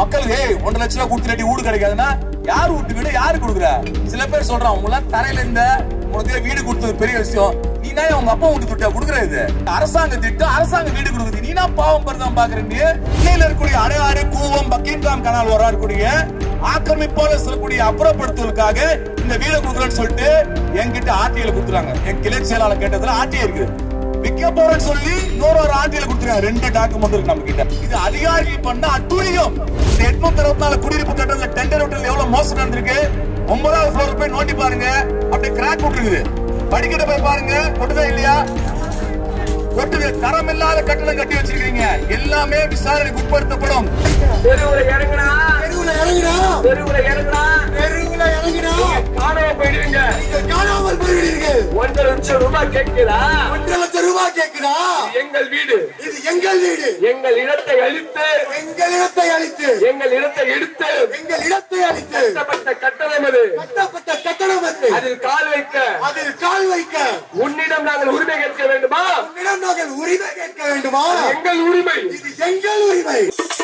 மக்களுக்கு ஏய் ஒன்றரை லட்சம் ரூபாய் கொடுத்துட்டு வீடு கிடைக்காதுன்னா யார் வீட்டு வீடு யாரு கொடுக்குற சில பேர் சொல்றான் உங்க எல்லாம் தரையில இந்த உனக்கு வீடு கொடுத்தது பெரிய விஷயம் நீ தான் உங்க அப்பா வீட்டு துட்டா கொடுக்குற இது அரசாங்க திட்டம் அரசாங்க வீடு கொடுக்குது நீ தான் பாவம் பருதான் பாக்குறீங்க இன்னையில இருக்கக்கூடிய அடையாறு கூவம் பக்கிங்காம் கனால் வர இருக்கக்கூடிய ஆக்கிரமிப்போல சொல்லக்கூடிய அப்புறப்படுத்துவதற்காக இந்த வீடு கொடுக்குறேன்னு சொல்லிட்டு என்கிட்ட ஆர்டிஐல கொடுத்துறாங்க என் கிளை செயலாளர் கேட்டதுல ஆர்டிஐ இருக்குது விற்க போறேன்னு சொல்லி இன்னொரு ஒரு ஆண்டியில கொடுத்துருக்காங்க ரெண்டு டாக்குமெண்ட் இருக்கு நம்ம கிட்ட இது அதிகாரிகள் பண்ண அட்டூழியம் இந்த எட்நூத்தி அறுபத்தி நாலு குடியிருப்பு கட்டணத்துல டெண்டர் விட்டல் எவ்வளவு மோசம் நடந்திருக்கு ஒன்பதாவது ஃப்ளோர் போய் நோண்டி பாருங்க அப்படியே கிராக் விட்டுருக்குது படிக்கட்டு போய் பாருங்க கொட்டுதா இல்லையா கொட்டுது தரம் இல்லாத கட்டணம் கட்டி வச்சிருக்கீங்க எல்லாமே விசாரணைக்கு உட்படுத்தப்படும் தெருவுல இறங்குனா தெருவுல இறங்கினா தெருவுல இறங்குனா தெருவுல இறங்கினா காணாம போயிடுவீங்க நீங்கள் காணாமல் போய்விடுவீர்கள் ஒன்றரை லட்சம் ரூபாய் கேட்கிறா ஒன்றரை லட்சம் ரூபாய் கேட்கிறா எங்கள் வீடு இது எங்கள் வீடு எங்கள் இடத்தை அழித்து எங்கள் இடத்தை அழித்து எங்கள் இடத்தை எடுத்து எங்கள் இடத்தை அழித்து கட்டப்பட்ட கட்டணம் அது கட்டப்பட்ட கட்டணம் வந்து அதில் கால் வைக்க அதில் கால் வைக்க உன்னிடம் நாங்கள் உரிமை கேட்க வேண்டுமா உன்னிடம் நாங்கள் உரிமை கேட்க வேண்டுமா எங்கள் உரிமை இது எங்கள் உரிமை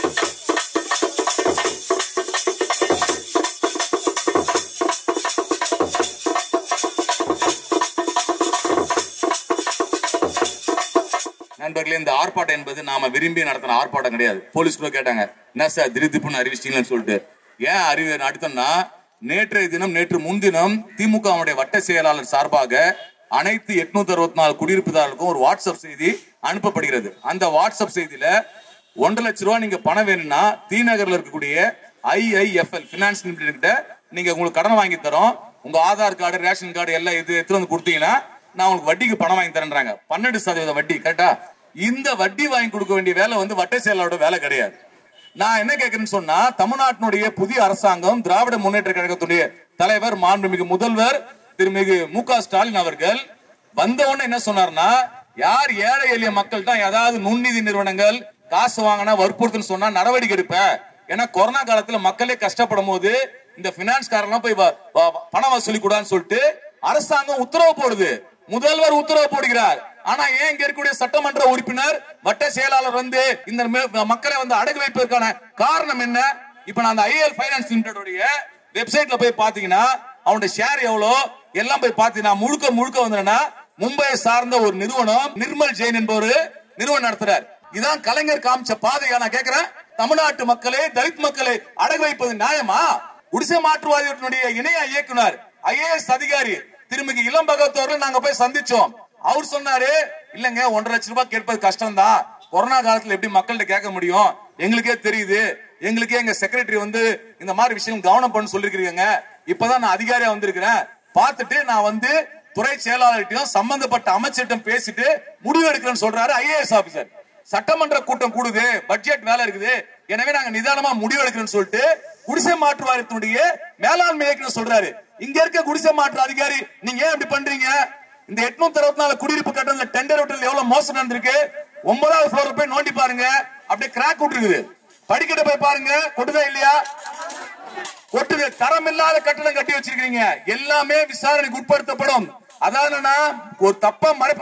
நண்பர்களே இந்த ஆர்ப்பாட்டம் என்பது நாம விரும்பி நடத்தின ஆர்ப்பாட்டம் கிடையாது போலீஸ் கூட கேட்டாங்க என்ன சார் திடீர்னு அறிவிச்சிட்டீங்கன்னு சொல்லிட்டு ஏன் அறிவு நடத்தோம்னா நேற்றைய தினம் நேற்று முன்தினம் திமுகவுடைய வட்ட செயலாளர் சார்பாக அனைத்து எட்நூத்தி அறுபத்தி நாலு குடியிருப்புதாரர்களுக்கும் ஒரு வாட்ஸ்அப் செய்தி அனுப்பப்படுகிறது அந்த வாட்ஸ்அப் செய்தியில ஒன்றரை லட்ச ரூபாய் நீங்க பணம் வேணும்னா தி நகர்ல இருக்கக்கூடிய ஐஐஎஃப்எல் பினான்ஸ் லிமிடெட் கிட்ட நீங்க உங்களுக்கு கடன் வாங்கி தரோம் உங்க ஆதார் கார்டு ரேஷன் கார்டு எல்லாம் இது எடுத்து வந்து கொடுத்தீங்கன்னா நான் உங்களுக்கு வட்டிக்கு பணம் வாங்கி தரேன்றாங்க பன்னெண்டு சதவீத வட்டி கரெக்டா இந்த வட்டி வாங்கி கொடுக்க வேண்டிய வேலை வந்து வட்ட செயலாளரோட வேலை கிடையாது நான் என்ன கேட்கிறேன்னு சொன்னா தமிழ்நாட்டினுடைய புதிய அரசாங்கம் திராவிட முன்னேற்ற கழகத்துடைய தலைவர் மாண்புமிகு முதல்வர் திருமிகு மு க ஸ்டாலின் அவர்கள் வந்த உடனே என்ன சொன்னார்னா யார் ஏழை எளிய மக்கள் தான் ஏதாவது நுண்ணிதி நிறுவனங்கள் காசு வாங்கினா வற்புறுத்துன்னு சொன்னா நடவடிக்கை எடுப்பேன் ஏன்னா கொரோனா காலத்துல மக்களே கஷ்டப்படும் போது இந்த பினான்ஸ் காரெல்லாம் போய் வ- வ- பணம் வசூலி கூடாதுன்னு சொல்லிட்டு அரசாங்கம் உத்தரவு போடுது முதல்வர் உத்தரவு போடுகிறார் ஆனா ஏன் இங்க இருக்கக்கூடிய சட்டமன்ற உறுப்பினர் வட்ட செயலாளர் வந்து இந்த மே- மக்களை வந்து அடகு வைப்பதற்கான காரணம் என்ன இப்ப நான் அந்த ஐஎல் பைனான்ஸ் லிமிடெட் வெப்சைட்ல போய் பாத்தீங்கன்னா அவனுடைய ஷேர் எவ்வளோ எல்லாம் போய் பாத்தீங்கன்னா முழுக்க முழுக்க வந்தா மும்பையை சார்ந்த ஒரு நிறுவனம் நிர்மல் ஜெயின் என்பவர் நிறுவனம் நடத்துறார் இதான் கலைஞர் காமிச்ச பாதையா நான் கேக்குறேன் தமிழ்நாட்டு மக்களே தலித் மக்களை அடகு வைப்பது நியாயமா குடிசை மாற்றுவாதிகளுடைய இணைய இயக்குனர் ஐஏஎஸ் அதிகாரி திருமிகு இளம் பகவத் அவர்கள் நாங்க போய் சந்திச்சோம் அவர் சொன்னாரு இல்லங்க ஒன்றரை லட்சம் ரூபாய் கேட்பது கஷ்டம் தான் கொரோனா காலத்துல எப்படி மக்கள்கிட்ட கேட்க முடியும் எங்களுக்கே தெரியுது எங்களுக்கே எங்க செக்ரட்டரி வந்து இந்த மாதிரி விஷயம் கவனம் பண்ண சொல்லிருக்கீங்க இப்பதான் நான் அதிகாரியா வந்திருக்கிறேன் பார்த்துட்டு நான் வந்து துறை செயலாளர்கிட்டயும் சம்பந்தப்பட்ட அமைச்சர்கிட்ட பேசிட்டு முடிவு எடுக்கிறேன்னு சொல்றாரு ஐஏஎஸ் ஆபீசர் சட்டமன்ற கூட்டம் கூடுது பட்ஜெட் வேலை இருக்குது எனவே நாங்க நிதானமா முடிவு எடுக்கிறோம்னு சொல்லிட்டு குடிசை மாற்று வாரியத்தினுடைய மேலாண்மை இயக்குனர் சொல்றாரு இங்க இருக்க குடிசை மாற்று அதிகாரி நீங்க ஏன் இப்படி பண்றீங்க இந்த எட்நூத்தி அறுபத்தி நாலு குடியிருப்பு கட்டணத்துல டெண்டர் விட்டல் எவ்வளவு மோசம் நடந்திருக்கு ஒன்பதாவது ஃப்ளோர் போய் நோண்டி பாருங்க அப்படியே கிராக் விட்டுருக்குது படிக்கட்டு போய் பாருங்க கொட்டுதா இல்லையா கொட்டுது தரம் இல்லாத கட்டணம் கட்டி வச்சிருக்கீங்க எல்லாமே விசாரணைக்கு உட்படுத்தப்படும் அதாவதுன்னா ஒரு தப்பா மறைப்ப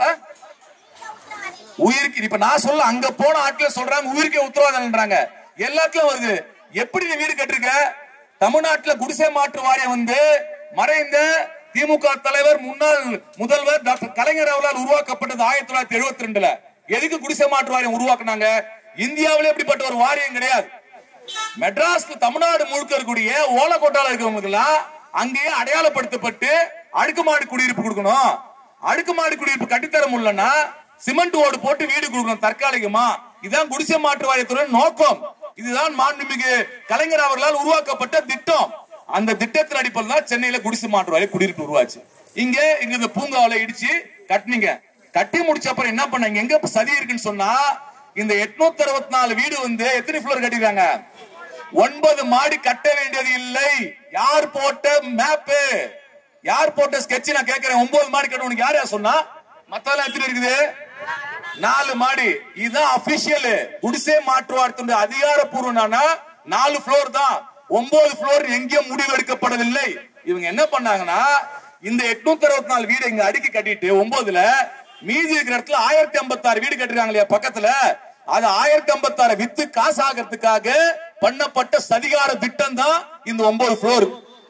உயிருக்கு இப்ப நான் சொல்ல அங்க போன ஆட்கள சொல்றாங்க உயிருக்கே உத்தரவாதம்ன்றாங்க எல்லாத்துலயும் வருது எப்படி நீ வீடு கட்டிருக்க தமிழ்நாட்டுல குடிசை மாற்று வாரியம் வந்து மறைந்த திமுக தலைவர் முன்னாள் முதல்வர் டாக்டர் கலைஞர் அவர்களால் உருவாக்கப்பட்டது ஆயிரத்தி தொள்ளாயிரத்தி எழுபத்தி ரெண்டுல எதுக்கு குடிசை மாற்று வாரியம் உருவாக்குனாங்க இந்தியாவிலே இப்படிப்பட்ட ஒரு வாரியம் கிடையாது மெட்ராஸ்ல தமிழ்நாடு முழுக்க இருக்கக்கூடிய ஓலக்கோட்டால இருக்கிறவங்களுக்கு எல்லாம் அங்கேயே அடையாளப்படுத்தப்பட்டு அடுக்குமாடி குடியிருப்பு கொடுக்கணும் அடுக்குமாடி குடியிருப்பு கட்டித்தர முடியலன்னா சிமெண்ட் ஓடு போட்டு வீடு கொடுக்கணும் தற்காலிகமா இதுதான் குடிசை மாற்று வாரியத்துறை நோக்கம் இதுதான் மாண்புமிகு கலைஞர் அவர்களால் உருவாக்கப்பட்ட திட்டம் அந்த திட்டத்தின் அடிப்படையில் தான் சென்னையில குடிசை மாற்று வாரிய குடியிருப்பு உருவாச்சு இங்க இங்க இந்த பூங்காவில இடிச்சு கட்டினீங்க கட்டி முடிச்ச அப்புறம் என்ன பண்ணாங்க எங்க சதி இருக்குன்னு சொன்னா இந்த எட்நூத்தி அறுபத்தி நாலு வீடு வந்து எத்தனை ஃப்ளோர் கட்டிருக்காங்க ஒன்பது மாடி கட்ட வேண்டியது இல்லை யார் போட்ட மேப்பு யார் போட்ட ஸ்கெட்ச் நான் கேட்கிறேன் ஒன்பது மாடி கட்ட உனக்கு யார் யார் சொன்னா மத்தெல்லாம் எத்தனை இருக்குது நாலு மாடி இதுதான் அபிஷியல் குடிசை மாற்றுவார்த்துடைய அதிகாரப்பூர்வம்னா நாலு ஃப்ளோர் தான் ஒன்பது ஃப்ளோர் எங்கேயும் முடிவு எடுக்கப்படவில்லை இவங்க என்ன பண்ணாங்கன்னா இந்த எட்நூத்தி அறுபத்தி நாலு வீடு இங்க அடுக்கி கட்டிட்டு ஒன்பதுல மீதி இருக்கிற இடத்துல ஆயிரத்தி ஐம்பத்தாறு வீடு கட்டிருக்காங்க இல்லையா பக்கத்துல அது ஆயிரத்தி ஐம்பத்தாறு வித்து காசு ஆகிறதுக்காக பண்ணப்பட்ட சதிகார திட்டம் தான் இந்த ஒன்பது ஃப்ளோர்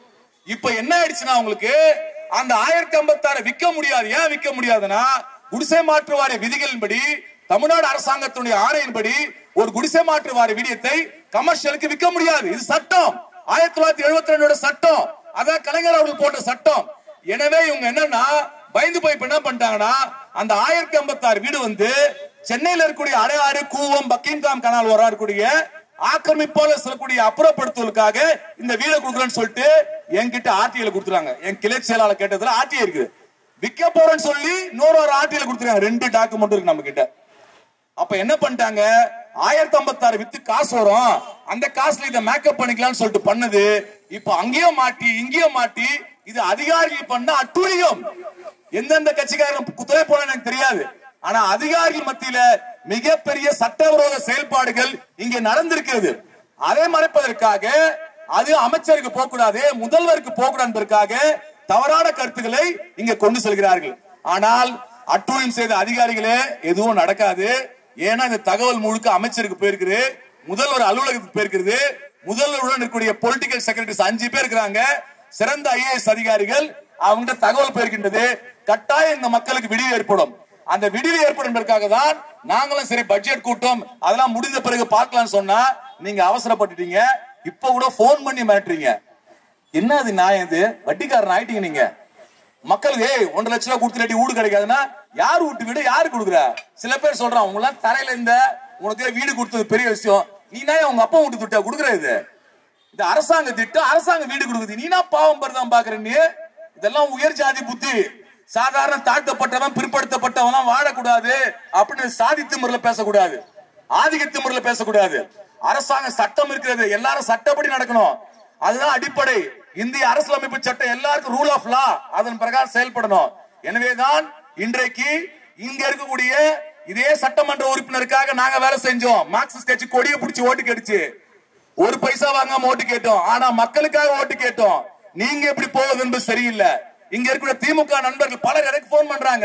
இப்ப என்ன ஆயிடுச்சுன்னா உங்களுக்கு அந்த ஆயிரத்தி ஐம்பத்தாறு விற்க முடியாது ஏன் விற்க முடியாதுன்னா குடிசை மாற்று வாரிய விதிகளின்படி தமிழ்நாடு அரசாங்கத்தினுடைய ஆணையின்படி ஒரு குடிசை மாற்று வாரிய விடியத்தை கமர்ஷியலுக்கு விற்க முடியாது இது சட்டம் ஆயிரத்தி தொள்ளாயிரத்தி எழுபத்தி ரெண்டோட சட்டம் அதான் கலைஞர் அவர்கள் போட்ட சட்டம் எனவே இவங்க என்னன்னா பயந்து போய் இப்ப என்ன பண்ணிட்டாங்கன்னா அந்த ஆயிரத்தி ஐம்பத்தாறு வீடு வந்து சென்னையில இருக்கக்கூடிய அடையாறு கூவம் பக்கிங்காம் கனால் வர இருக்கக்கூடிய ஆக்கிரமிப்பாளர் சொல்லக்கூடிய அப்புறப்படுத்துவதற்காக இந்த வீடை கொடுக்குறேன்னு சொல்லிட்டு என்கிட்ட ஆர்டிஐல கொடுத்துறாங்க என் கிளை செயலாளர் கேட்டதுல ஆர்டிஐ இருக்கு விற்க போறேன்னு சொல்லி இன்னொரு ஒரு ஆர்டிஐல கொடுத்துருக்காங்க ரெண்டு டாக்குமெண்ட் இருக்கு நம்ம கிட்ட அப்ப என்ன பண்ணிட்டாங்க ஆயிரத்தி ஐம்பத்தாறு வித்து காசு வரும் அந்த காசுல இதை மேக்கப் பண்ணிக்கலாம்னு சொல்லிட்டு பண்ணது இப்ப அங்கேயும் மாட்டி இங்கேயும் மாட்டி இது அதிகாரிகள் பண்ண அட்டூழியம் எந்தெந்த கட்சிக்காரன் துறை போன எனக்கு தெரியாது ஆனா அதிகாரிகள் மத்தியில மிகப்பெரிய சட்டவிரோத செயல்பாடுகள் இங்க நடந்திருக்கிறது அதை மறைப்பதற்காக அது அமைச்சருக்கு போகக்கூடாது முதல்வருக்கு போகக்கூடாது என்பதற்காக தவறான கருத்துக்களை இங்க கொண்டு செல்கிறார்கள் ஆனால் அட்டூழியம் செய்த அதிகாரிகளே எதுவும் நடக்காது ஏன்னா இந்த தகவல் முழுக்க அமைச்சருக்கு போயிருக்குது முதல்வர் அலுவலகத்துக்கு போயிருக்கிறது முதல்வருடன் இருக்கக்கூடிய பொலிட்டிக்கல் செக்ரட்டரிஸ் அஞ்சு பேர் இருக்கிறாங்க சிறந்த ஐஏஎஸ் அதிகாரிகள் அவங்ககிட்ட தகவல் போயிருக்கின்றது கட்டாயம் இந்த மக்களுக்கு விடிவு ஏற்படும் அந்த விடிவு ஏற்படும் என்பதற்காக தான் நாங்களும் சரி பட்ஜெட் கூட்டம் அதெல்லாம் முடிந்த பிறகு பார்க்கலாம்னு சொன்னா நீங்க அவசரப்பட்டுட்டீங்க இப்ப கூட போன் பண்ணி மிரட்டுறீங்க என்ன அது நியாயம் இது வட்டிக்காரன் ஆயிட்டீங்க நீங்க மக்களுக்கு ஏய் ஒன்றரை லட்சம் ரூபாய் கொடுத்துட்டு வீடு கிடைக்காதுன்னா யார் வீட்டு வீடு யாரு கொடுக்குற சில பேர் சொல்றான் உங்க எல்லாம் தரையில இந்த உனக்கு வீடு கொடுத்தது பெரிய விஷயம் நீ நான் உங்க அப்பா வீட்டு திட்ட கொடுக்குற இது இது அரசாங்க திட்டம் அரசாங்க வீடு கொடுக்குது நீனா பாவம் பரதான் பாக்குற நீ இதெல்லாம் உயர் ஜாதி புத்தி சாதாரண தாழ்த்தப்பட்டவன் பிற்படுத்தப்பட்டவன் வாழக்கூடாது அப்படின்னு சாதித்து முறையில் பேசக்கூடாது ஆதிக்கத்து முறையில் பேசக்கூடாது அரசாங்க சட்டம் இருக்கிறது எல்லாரும் சட்டப்படி நடக்கணும் அதுதான் அடிப்படை இந்திய அரசியலமைப்பு சட்டம் எல்லாருக்கும் ரூல் ஆஃப் லா அதன் பிரகாரம் செயல்படணும் எனவேதான் இன்றைக்கு இங்க இருக்கக்கூடிய இதே சட்டமன்ற உறுப்பினருக்காக நாங்க வேலை செஞ்சோம் மார்க்சிஸ்ட் கட்சி கொடியை பிடிச்சி ஓட்டு கேட்டுச்சு ஒரு பைசா வாங்காம ஓட்டு கேட்டோம் ஆனா மக்களுக்காக ஓட்டு கேட்டோம் நீங்க எப்படி போவது என்பது சரியில்லை இங்க இருக்கிற திமுக நண்பர்கள் பலர் எனக்கு போன் பண்றாங்க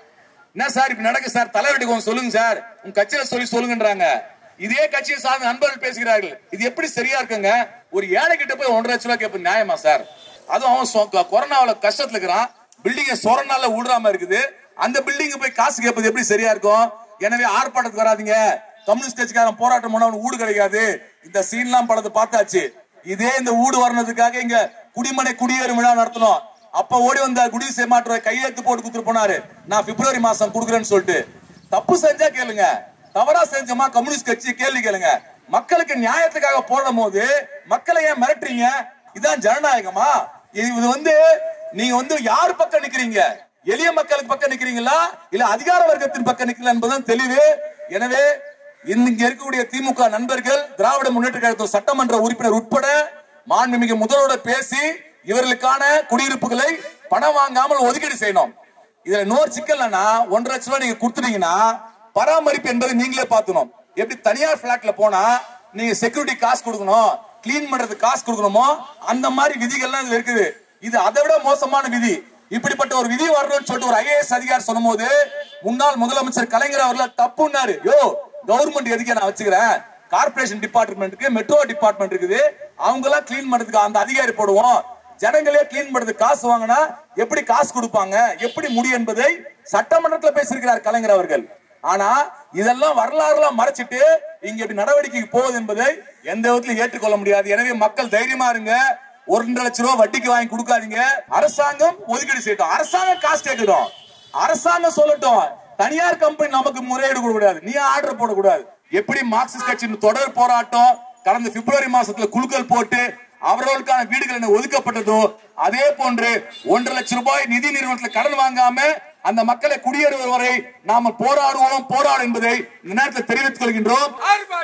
என்ன சார் இப்படி நடக்கு சார் தலைவர்கிட்ட கொஞ்சம் சொல்லுங்க சார் உங்க கட்சியில சொல்லி சொல்லுங்கன்றாங்க இதே கட்சியை சார்ந்த நண்பர்கள் பேசுகிறார்கள் இது எப்படி சரியா இருக்குங்க ஒரு ஏழை கிட்ட போய் ஒன்றரை லட்ச ரூபாய் கேட்பது நியாயமா சார் அதுவும் அவன் சொ- கொரோனாவுல கஷ்டத்துல இருக்கிறான் பில்டிங்க சொரனால விடுறாம இருக்குது அந்த பில்டிங் போய் காசு கேட்பது எப்படி சரியா இருக்கும் எனவே ஆர்ப்பாட்டத்துக்கு வராதீங்க கம்யூனிஸ்ட் கட்சிக்காரன் போராட்டம் பண்ண அவனுக்கு ஊடு கிடைக்காது இந்த சீன்லாம் படத்தை பார்த்தாச்சு இதே இந்த ஊடு வரணுதுக்காக இங்க குடிமனை குடியேறும் விழா நடத்தணும் அப்ப ஓடி வந்த குடிசை மாற்ற கையெழுத்து போட்டு கொடுத்துட்டு போனாரு நான் பிப்ரவரி மாசம் கொடுக்குறேன்னு சொல்லிட்டு தப்பு செஞ்சா கேளுங்க தவறா செஞ்சோமா கம்யூனிஸ்ட் கட்சி கேள்வி கேளுங்க மக்களுக்கு நியாயத்துக்காக போடும் போது மக்களை ஏன் மிரட்டுறீங்க இதான் ஜனநாயகமா இது இது வந்து நீங்க வந்து யார் பக்கம் நிக்கிறீங்க எளிய மக்களுக்கு பக்கம் நிக்கிறீங்களா இல்ல அதிகார வர்க்கத்தின் பக்கம் நிக்கிறீங்களா என்பதுதான் தெளிவு எனவே இங்க இருக்கக்கூடிய திமுக நண்பர்கள் திராவிட முன்னேற்ற கழகத்தின் சட்டமன்ற உறுப்பினர் உட்பட மாண்புமிகு முதல்வரோட பேசி இவர்களுக்கான குடியிருப்புகளை பணம் வாங்காமல் ஒதுக்கீடு செய்யணும் இதுல இன்னொரு சிக்கல்னா ஒன்றரை லட்சம் ரூபாய் நீங்க கொடுத்துட்டீங்கன்னா பராமரிப்பு என்பது நீங்களே பார்க்கணும் எப்படி தனியார் பிளாட்ல போனா நீங்க செக்யூரிட்டி காசு கொடுக்கணும் கிளீன் பண்றதுக்கு காசு கொடுக்கணுமோ அந்த மாதிரி விதிகள்லாம் இதுல இருக்குது இது அதை விட மோசமான விதி இப்படிப்பட்ட ஒரு விதி வரணும்னு சொல்லிட்டு ஒரு ஐஏஎஸ் அதிகாரி சொல்லும்போது முன்னாள் முதலமைச்சர் கலைஞர் அவர்கள் தப்புன்னாரு யோ கவர்மெண்ட் எதுக்கு நான் வச்சுக்கிறேன் கார்பரேஷன் டிபார்ட்மெண்ட்டுக்கு மெட்ரோ டிபார்ட்மெண்ட் இருக்குது அவங்க எல்லாம் கிளீன் பண்றதுக்கு அந்த அதிகாரி போடுவோம் ஜனங்களே கிளீன் பண்றதுக்கு காசு வாங்கினா எப்படி காசு கொடுப்பாங்க எப்படி முடியும் என்பதை சட்டமன்றத்துல பேசியிருக்கிறார் கலைஞர் அவர்கள் ஆனா இதெல்லாம் வரலாறுலாம் மறைச்சிட்டு இங்க இப்படி நடவடிக்கைக்கு போகுது என்பதை எந்த விதத்திலும் ஏற்றுக்கொள்ள முடியாது எனவே மக்கள் தைரியமா இருங்க ஒன்றரை லட்சம் ரூபாய் வட்டிக்கு வாங்கி கொடுக்காதீங்க அரசாங்கம் ஒதுக்கீடு செய்யட்டும் அரசாங்கம் காசு கேட்கட்டும் அரசாங்கம் சொல்லட்டும் தனியார் கம்பெனி நமக்கு முறையீடு கொடுக்க கூடாது நீ ஆர்டர் போடக்கூடாது எப்படி மார்க்சிஸ்ட் கட்சியின் தொடர் போராட்டம் கடந்த பிப்ரவரி மாசத்துல குழுக்கள் போட்டு அவர்களுக்கான வீடுகள் என்ன ஒதுக்கப்பட்டதோ அதே போன்று ஒன்றரை லட்சம் ரூபாய் நிதி நிறுவனத்துல கடன் வாங்காம அந்த மக்களை குடியேறுவது வரை நாம போராடுவோம் போராடும் என்பதை இந்த நேரத்தில் தெரிவித்துக் கொள்கின்றோம்